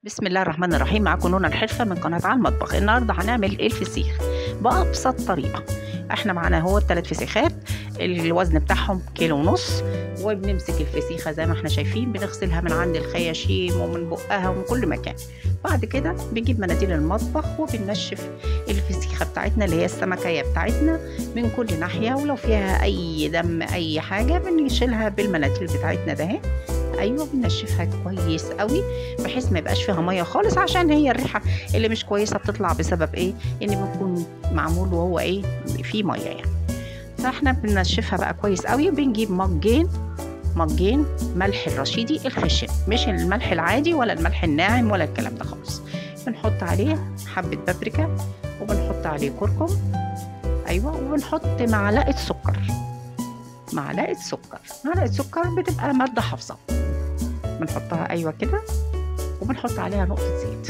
بسم الله الرحمن الرحيم معاكم نونا الحرفة من قناة على المطبخ النهاردة هنعمل الفسيخ بأبسط طريقة احنا معانا هو التلات فسيخات الوزن بتاعهم كيلو ونص وبنمسك الفسيخة زي ما احنا شايفين بنغسلها من عند الخياشيم ومن بقها ومن كل مكان بعد كده بنجيب مناديل المطبخ وبننشف الفسيخة بتاعتنا اللي هي السمكية بتاعتنا من كل ناحية ولو فيها أي دم أي حاجة بنشيلها بالمناديل بتاعتنا ده اهي ايوه بنشفها كويس قوي بحيث ما يبقاش فيها ميه خالص عشان هي الريحه اللي مش كويسه بتطلع بسبب ايه ان بيكون معمول وهو ايه فيه ميه يعني فاحنا بننشفها بقى كويس قوي بنجيب مجين مجين ملح الرشيدي الخشن مش الملح العادي ولا الملح الناعم ولا الكلام ده خالص بنحط عليه حبه بابريكا وبنحط عليه كركم ايوه وبنحط معلقه سكر معلقه سكر معلقه سكر بتبقى ماده حافظه بنحطها ايوه كده وبنحط عليها نقطه زيت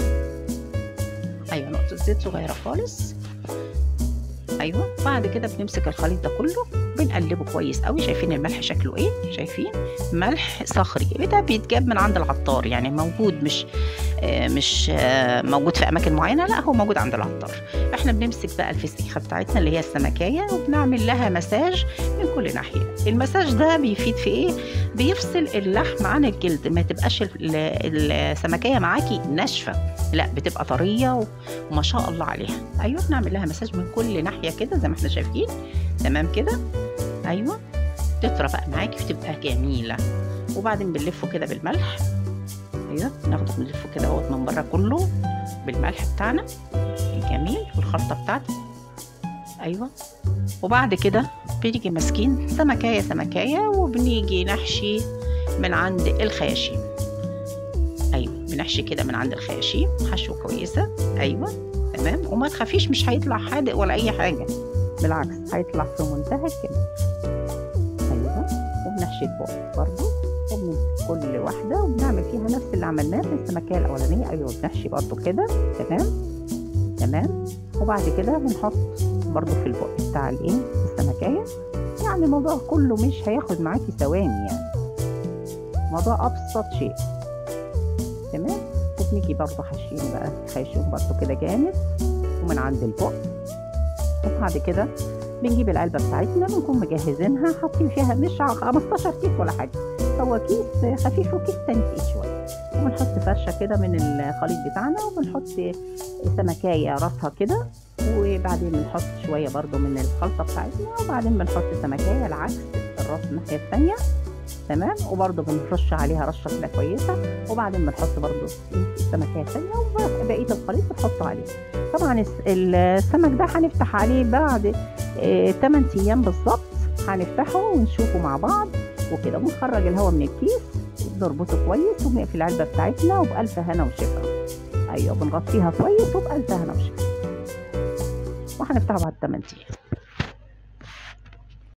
ايوه نقطه زيت صغيره خالص ايوه بعد كده بنمسك الخليط ده كله بنقلبه كويس قوي شايفين الملح شكله ايه شايفين ملح صخري ده بيتجاب من عند العطار يعني موجود مش آه مش آه موجود في اماكن معينه لا هو موجود عند العطار احنا بنمسك بقى الفسيخه بتاعتنا اللي هي السمكيه وبنعمل لها مساج من كل ناحيه المساج ده بيفيد في ايه بيفصل اللحم عن الجلد ما تبقاش السمكيه معاكي ناشفه لا بتبقى طريه وما شاء الله عليها ايوه بنعمل لها مساج من كل ناحيه كده زي ما احنا شايفين تمام كده ايوه تطرى بقى معاكي بتبقى جميله وبعدين بنلفه كده بالملح ايوه ناخده بنلفه كده اهوت من بره كله بالملح بتاعنا الجميل والخلطه بتاعتي ايوه وبعد كده بنيجي ماسكين سمكايه سمكايه وبنيجي نحشي من عند الخياشيم ايوه بنحشي كده من عند الخياشيم حشوه كويسه ايوه تمام وما تخافيش مش هيطلع حادق ولا اي حاجه بالعكس هيطلع في منتهى الجمال ايوه وبنحشي الباقي برضو وبنمسك كل واحده وبنعمل فيها نفس اللي عملناه في السمكيه الاولانيه ايوه بنحشي برضو كده تمام تمام وبعد كده بنحط برضو في البق بتاع الايه السمكيه يعني الموضوع كله مش هياخد معاكي ثواني يعني موضوع ابسط شيء تمام وبنيجي برضو حاشين بقى حاشين برضو كده جامد ومن عند البق وبعد كده بنجيب العلبه بتاعتنا بنكون مجهزينها حاطين فيها مش 15 كيس ولا حاجه هو كيس خفيف وكيس تاني تقيل شويه وبنحط فرشه كده من الخليط بتاعنا وبنحط سمكايه راسها كده وبعدين بنحط شويه برضو من الخلطه بتاعتنا وبعدين بنحط سمكايه العكس الراس الناحيه الثانيه تمام وبرضو بنرش عليها رشه كده كويسه وبعدين بنحط برضو السمكايه الثانيه وبقيه الخليط بنحطه عليه طبعا السمك ده هنفتح عليه بعد 8 ايام بالظبط هنفتحه ونشوفه مع بعض وكده ونخرج الهواء من الكيس نربطه كويس ونقفل العلبه بتاعتنا وبألف هنا وشفا ايوه بنغطيها كويس وبألف هنا وشفا وهنفتحه بعد 8 ايام